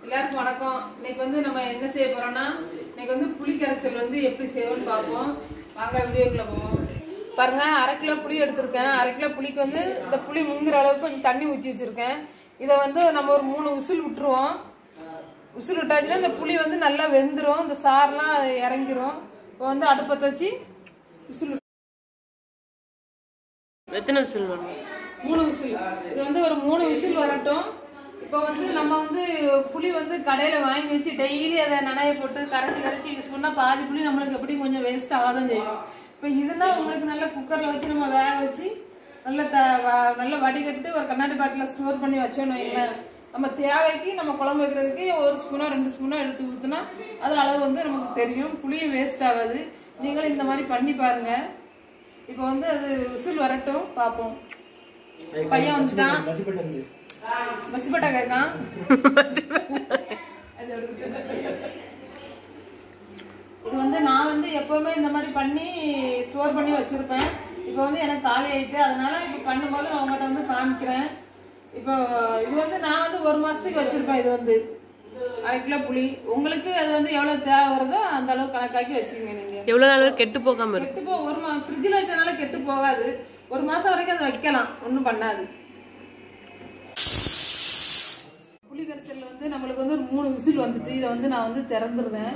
எல்லாருக்கும் வணக்கம் இன்னைக்கு வந்து நம்ம என்ன செய்ய போறோம்னா இன்னைக்கு வந்து புளி கரைசல் வந்து எப்படி செய்வோம்னு பார்ப்போம் வாங்க வீடியோக்குள்ள போவோம் பாருங்க அரை கிலோ புளி எடுத்திருக்கேன் அரை கிலோ புளிக்கு வந்து இந்த புளி முங்குற அளவுக்கு கொஞ்சம் தண்ணி ஊற்றி வச்சிருக்கேன் இதை வந்து நம்ம ஒரு மூணு விசில் விட்டுருவோம் விசில் விட்டாச்சுன்னா இந்த புளி வந்து நல்லா வெந்துடும் இந்த சாரெல்லாம் இறங்கிரும் இப்போ வந்து அடுப்பத்தை வச்சு விசில் எத்தனை விசில் வேணும் மூணு விசில் இது வந்து ஒரு மூணு விசில் வரட்டும் இப்போ வந்து நம்ம வந்து புளி வந்து கடையில வாங்கி வச்சு டெய்லி அதை நனைய போட்டு கரைச்சி கரைச்சி யூஸ் பண்ணா பாதி புளி நம்மளுக்கு எப்படி கொஞ்சம் வேஸ்ட் ஆகாதான் செய்யும் இப்போ இதுனா உங்களுக்கு நல்ல குக்கர்ல வச்சு நம்ம வேக வச்சு நல்ல த வ- நல்ல வடிகட்டு ஒரு கண்ணாடி பாட்டில் ஸ்டோர் பண்ணி வச்சோன்னு வைங்களேன் நம்ம தேவைக்கு நம்ம குழம்பு வைக்கிறதுக்கு ஒரு ஸ்பூனோ ரெண்டு ஸ்பூனோ எடுத்து ஊத்துனா அது அளவு வந்து நமக்கு தெரியும் புளியும் வேஸ்ட் ஆகாது நீங்களும் இந்த மாதிரி பண்ணி பாருங்க இப்போ வந்து அது விசில் வரட்டும் பார்ப்போம் பையன் வந்துட்டான் பசிப்பட்டா கேட்கான் அது எடுத்து. இது வந்து நான் வந்து எப்பவுமே இந்த மாதிரி பண்ணி ஸ்டோர் பண்ணி வச்சிருப்பேன் இப்போ வந்து எனக்கு காலி ஆயிட்டு அதனால இப்போ பண்ணும்போது நான் உங்கள்கிட்ட வந்து காமிக்கிறேன் இப்போ இது வந்து நான் வந்து ஒரு மாசத்துக்கு வச்சிருப்பேன் இது வந்து அரை கிலோ புளி உங்களுக்கு அது வந்து எவ்வளவு தேவை வருதோ அந்த அளவு கணக்காக்கி வச்சுக்கோங்க நீங்க எவ்வளவு நாள் வரைக்கும் கெட்டு போகாம இருக்கும் கெட்டு போ ஒரு மா ஃப்ரிட்ஜில் வச்சனால கெட்டு போகாது ஒரு மாசம் வரைக்கும் அதை வைக்கலாம் ஒன்றும் பண்ணாது புளி கரைசல்ல வந்து நம்மளுக்கு வந்து ஒரு மூணு விசில் வந்துட்டு இதை வந்து நான் வந்து திறந்துருந்தேன்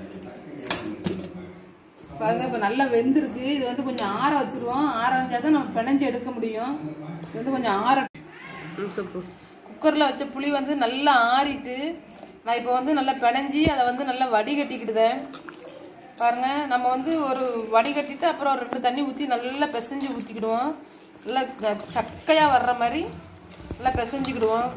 பாருங்க இப்போ நல்லா வெந்திருக்கு இது வந்து கொஞ்சம் ஆற வச்சிருவோம் ஆற வச்சாதான் நம்ம பிணைஞ்சு எடுக்க முடியும் இது வந்து கொஞ்சம் ஆற ம், சூப்பர் குக்கரில் வச்ச புளி வந்து நல்லா ஆறிட்டு நான் இப்போ வந்து நல்லா பிணைஞ்சி அதை வந்து நல்லா வடிகட்டிக்கிட்டுதேன் பாருங்க நம்ம வந்து ஒரு வடிகட்டிட்டு அப்புறம் ஒரு ரெண்டு தண்ணி ஊற்றி நல்லா பிசைஞ்சு ஊற்றிக்கிடுவோம் நல்லா க- சக்கையா வர்ற மாதிரி நல்லா பிசைஞ்சுக்கிடுவோம்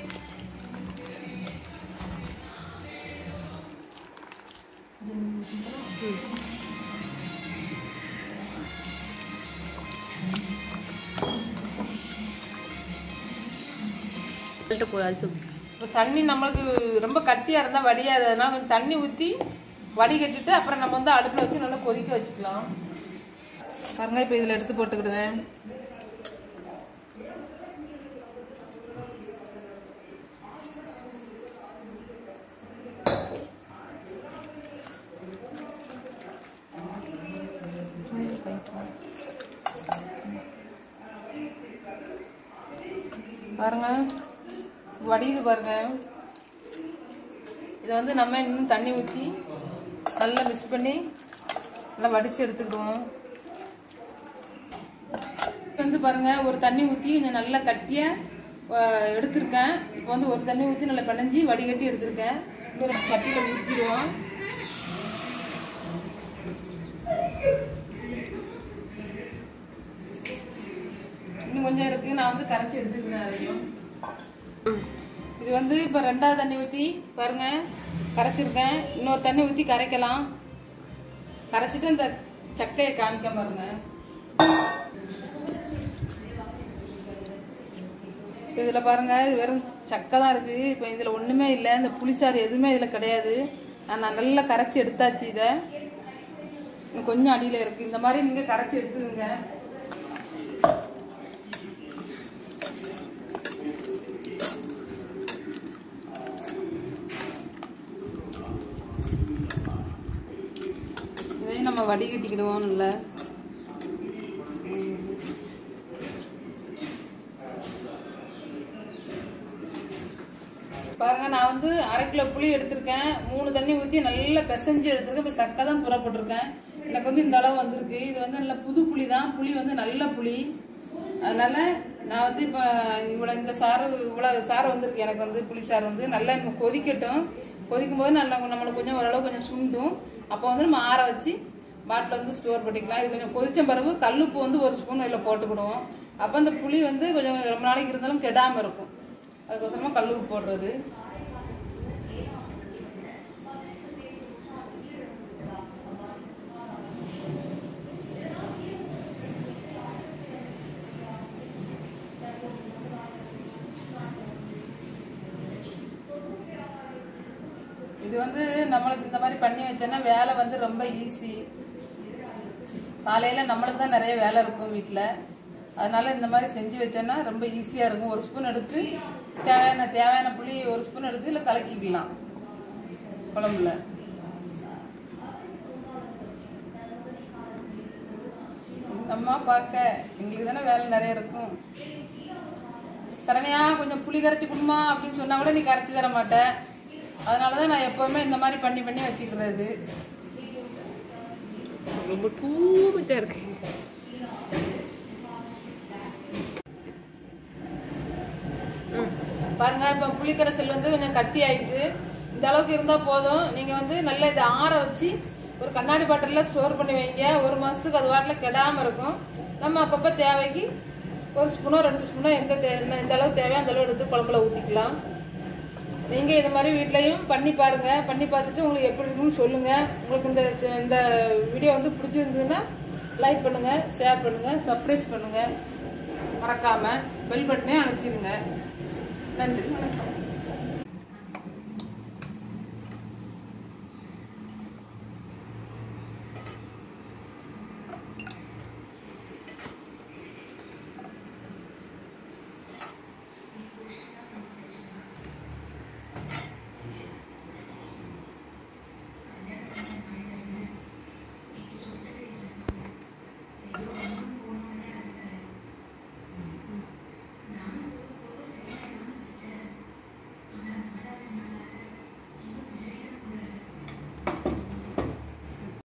சொல்லிட்டு போய் அது சூப்பர் இப்போ தண்ணி நம்மளுக்கு ரொம்ப கட்டியாக இருந்தால் வடியாது அதனால கொஞ்சம் தண்ணி ஊற்றி வடிகட்டிட்டு அப்புறம் நம்ம வந்து அடுப்பில் வச்சு நல்லா கொதிக்க வச்சுக்கலாம் பாருங்க இப்போ இதில் எடுத்து போட்டுக்கிடுவேன் பாருங்க வடியுது பாருங்க இதை வந்து நம்ம இன்னும் தண்ணி ஊற்றி நல்லா மிக்ஸ் பண்ணி நல்லா வடித்து எடுத்துக்கிடுவோம் இப்ப வந்து பாருங்க ஒரு தண்ணி ஊற்றி கொஞ்சம் நல்லா கட்டியாக எடுத்திருக்கேன் இப்போ வந்து ஒரு தண்ணி ஊற்றி நல்லா பிணைஞ்சி வடிகட்டி எடுத்திருக்கேன் இன்னொரு சட்டியில் ஊற்றிடுவோம் இன்னும் கொஞ்சம் இருக்கு நான் வந்து கரைச்சி எடுத்துக்கிறேன் அதையும் இது வந்து இப்போ ரெண்டாவது தண்ணி ஊற்றி பாருங்க கரைச்சிருக்கேன் இன்னொரு தண்ணி ஊற்றி கரைக்கலாம் கரைச்சிட்டு இந்த சக்கையை காமிக்க பாருங்க இப்போ இதில் பாருங்க இது வெறும் சக்கை தான் இருக்கு இப்போ இதில் ஒன்றுமே இல்லை இந்த புளிசாறு எதுவுமே இதில் கிடையாது ஆனா, நான் நல்லா கரைச்சி எடுத்தாச்சு இதை இன்னும் கொஞ்சம் அடியில் இருக்கு இந்த மாதிரி நீங்கள் கரைச்சி எடுத்துக்கோங்க இதையும் நம்ம வடிகட்டிக்கிடுவோம் நல்லா பாருங்க நான் வந்து அரை கிலோ புளி எடுத்திருக்கேன் மூணு தண்ணி ஊற்றி நல்லா பிசைஞ்சு எடுத்திருக்கேன் இப்போ சக்கை தான் புற போட்டிருக்கேன் எனக்கு வந்து இந்த அளவு வந்திருக்கு இது வந்து நல்ல புது புளி தான் புளி வந்து நல்ல புளி அதனால நான் வந்து இப்போ இவ்வளோ இந்த சாறு இவ்வளோ சாறு வந்திருக்கு எனக்கு வந்து புளி சாறு வந்து நல்லா இன்னும் கொதிக்கட்டும் கொதிக்கும் போது நல்லா நம்மளுக்கு கொஞ்சம் ஓரளவு கொஞ்சம் சுண்டும் அப்போ வந்து நம்ம ஆற வச்சு பாட்டில் வந்து ஸ்டோர் பண்ணிக்கலாம் இது கொஞ்சம் கொதிச்ச பிறகு கல்லுப்பு வந்து ஒரு ஸ்பூன் இதில் போட்டுக்கிடுவோம் அப்போ அந்த புளி வந்து கொஞ்சம் ரொம்ப நாளைக்கு இருந்தாலும் கெடாமல் இருக்கும் அதுக்கோசரமா கல்லுப்பு போடுறது இது வந்து நம்மளுக்கு இந்த மாதிரி பண்ணி வச்சோன்னா வேலை வந்து ரொம்ப ஈஸி காலையில நம்மளுக்கு தான் நிறைய வேலை இருக்கும் வீட்டில் அதனால இந்த மாதிரி செஞ்சு வச்சோன்னா ரொம்ப ஈஸியாக இருக்கும் ஒரு ஸ்பூன் எடுத்து தேவையான தேவையான புளி ஒரு ஸ்பூன் எடுத்து இல்லை கலக்கிக்கலாம் குழம்புல அம்மா பார்க்க எங்களுக்கு தானே வேலை நிறைய இருக்கும் சரணியா கொஞ்சம் புளி கரைச்சி கொடுமா அப்படின்னு சொன்னா கூட நீ கரைச்சி தர மாட்ட அதனால தான் நான் எப்பவுமே இந்த மாதிரி பண்ணி பண்ணி வச்சுக்கிறது ரொம்ப டூ மச்சா இருக்கு ம் பாருங்க இப்போ புளிக்கரைசல் வந்து கொஞ்சம் கட்டி ஆயிட்டு இந்த அளவுக்கு இருந்தா போதும் நீங்க வந்து நல்லா இதை ஆற வச்சு ஒரு கண்ணாடி பாட்டில்ல ஸ்டோர் பண்ணி வைங்க ஒரு மாசத்துக்கு அது வாட்டில் கெடாம இருக்கும் நம்ம அப்பப்போ தேவைக்கு ஒரு ஸ்பூனோ ரெண்டு ஸ்பூனோ எந்த தே என்ன- இந்த அளவு தேவையோ அந்த அளவு எடுத்து குழம்புல ஊற்றிக்கலாம் நீங்க இது மாதிரி வீட்லயும் பண்ணி பாருங்க பண்ணி பார்த்துட்டு உங்களுக்கு எப்படி இருக்குன்னு சொல்லுங்க உங்களுக்கு இந்த இந்த வீடியோ வந்து பிடிச்சிருந்ததுன்னா லைக் பண்ணுங்க ஷேர் பண்ணுங்க சப்ஸ்கிரைப் பண்ணுங்க மறக்காம பெல் பட்டனே அனுப்பிடுங்க நன்றி வணக்கம்